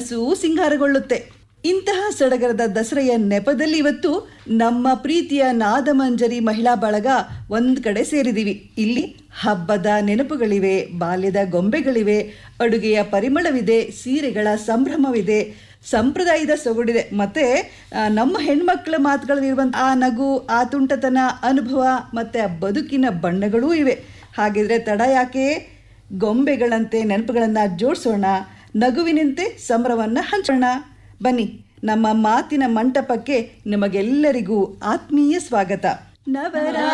ಮನಸ್ಸು ಸಿಂಗಾರಗೊಳ್ಳುತ್ತೆ ಇಂತಹ ಸಡಗರದ ದಸರೆಯ ನೆಪದಲ್ಲಿ ಇವತ್ತು ನಮ್ಮ ಪ್ರೀತಿಯ ನಾದಮಂಜರಿ ಮಹಿಳಾ ಬಳಗ ಒಂದ್ ಕಡೆ ಸೇರಿದೀವಿ ಇಲ್ಲಿ ಹಬ್ಬದ ನೆನಪುಗಳಿವೆ ಬಾಲ್ಯದ ಗೊಂಬೆಗಳಿವೆ ಅಡುಗೆಯ ಪರಿಮಳವಿದೆ ಸೀರೆಗಳ ಸಂಭ್ರಮವಿದೆ ಸಂಪ್ರದಾಯದ ಸೊಗಡಿದೆ ಮತ್ತೆ ಆ, ನಮ್ಮ ಹೆಣ್ಮಕ್ಳ ಮಾತುಗಳಲ್ಲಿರುವಂಥ ಆ ನಗು ಆ ತುಂಟತನ ಅನುಭವ ಮತ್ತೆ ಆ ಬದುಕಿನ ಬಣ್ಣಗಳೂ ಇವೆ ಹಾಗಿದ್ರೆ ತಡ ಯಾಕೆ ಗೊಂಬೆಗಳಂತೆ ನೆನಪುಗಳನ್ನ ಜೋಡಿಸೋಣ ನಗುವಿನಂತೆ ಸಂಭ್ರಮವನ್ನ ಹಂಚೋಣ ಬನ್ನಿ ನಮ್ಮ ಮಾತಿನ ಮಂಟಪಕ್ಕೆ ನಿಮಗೆಲ್ಲರಿಗೂ ಆತ್ಮೀಯ ಸ್ವಾಗತ ನವರ